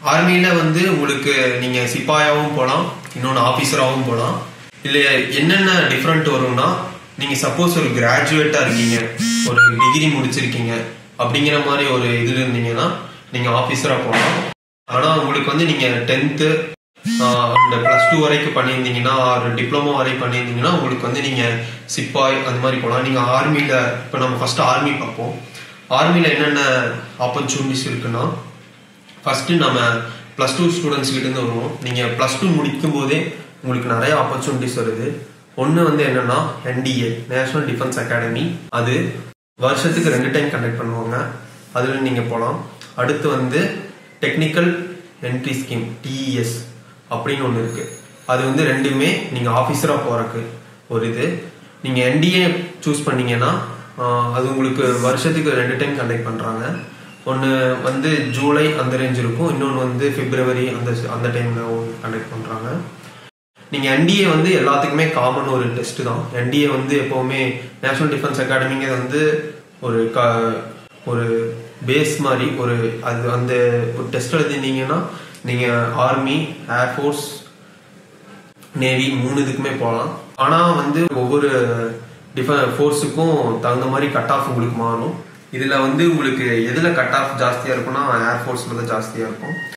ஆர்மியில வந்து உங்களுக்கு நீங்க சிப்பாயாவும் போகலாம் இன்னொன்று ஆபீசராகவும் போகலாம் இல்ல என்னென்ன டிஃப்ரெண்ட் வரும்னா நீங்க சப்போஸ் ஒரு கிராஜுவேட்டா இருக்கீங்க ஒரு டிகிரி முடிச்சிருக்கீங்க அப்படிங்கிற மாதிரி ஒரு இதுல இருந்தீங்கன்னா நீங்க ஆபீசரா போகலாம் ஆனா உங்களுக்கு வந்து நீங்க டென்த்து அந்த ப்ளஸ் டூ வரைக்கும் பண்ணியிருந்தீங்கன்னா ஒரு டிப்ளமோ வரை பண்ணியிருந்தீங்கன்னா உங்களுக்கு வந்து நீங்க சிப்பாய் அந்த மாதிரி போகலாம் நீங்க ஆர்மியில இப்போ நம்ம ஃபர்ஸ்ட் ஆர்மி பார்ப்போம் ஆர்மியில என்னென்ன ஆப்பர்ச்சுனிட்டிஸ் இருக்குன்னா ஃபர்ஸ்ட் நம்ம ப்ளஸ் டூ ஸ்டூடெண்ட்ஸ் கிட்ட இருந்து வருவோம் நீங்க ப்ளஸ் டூ முடிக்கும் போதே உங்களுக்கு நிறைய ஆப்பர்ச்சுனிட்டிஸ் வருது ஒன்று வந்து என்னன்னா என்டிஏ நேஷனல் டிஃபென்ஸ் அகாடமி அது வருஷத்துக்கு ரெண்டு டைம் கண்டக்ட் பண்ணுவாங்க அதில் நீங்க போகலாம் அடுத்து வந்து டெக்னிக்கல் என்ட்ரி ஸ்கீம் டிஇஎஸ் அப்படின்னு ஒன்று இருக்கு அது வந்து ரெண்டுமே நீங்க ஆஃபீஸரா போறதுக்கு ஒரு இது நீங்க என்டிஏ சூஸ் பண்ணீங்கன்னா ஆஹ், அது உங்களுக்கு வருஷத்துக்கு ரெண்டு டைம் கண்டக்ட் பண்றாங்க ஒன்று வந்து ஜூலை அந்த ரேஞ்ச் இருக்கும் இன்னொன்று வந்து பிப்ரவரி அந்த அந்த டைம்ல கண்டக்ட் பண்றாங்க நீங்க என்டிஏ வந்து எல்லாத்துக்குமே காமன் ஒரு டெஸ்ட் தான் என்டிஏ வந்து எப்பவுமே நேஷனல் டிஃபென்ஸ் அகாடமிங்க வந்து ஒரு க ஒரு பேஸ் மாதிரி ஒரு அது அந்த ஒரு டெஸ்ட் எழுதினீங்கன்னா நீங்க ஆர்மி ஏர்ஃபோர்ஸ் நேவி மூணு இதுக்குமே போகலாம் ஆனா வந்து ஒவ்வொரு டிஃப ஃபோர்ஸுக்கும் தகுந்த மாதிரி கட் ஆஃப் உங்களுக்கு மாறும் இதுல வந்து உங்களுக்கு எதுல கட் ஆஃப் ஜாஸ்தியா இருக்கும்னா ஏர்ஃபோர்ஸ்ல தான் ஜாஸ்தியா இருக்கும்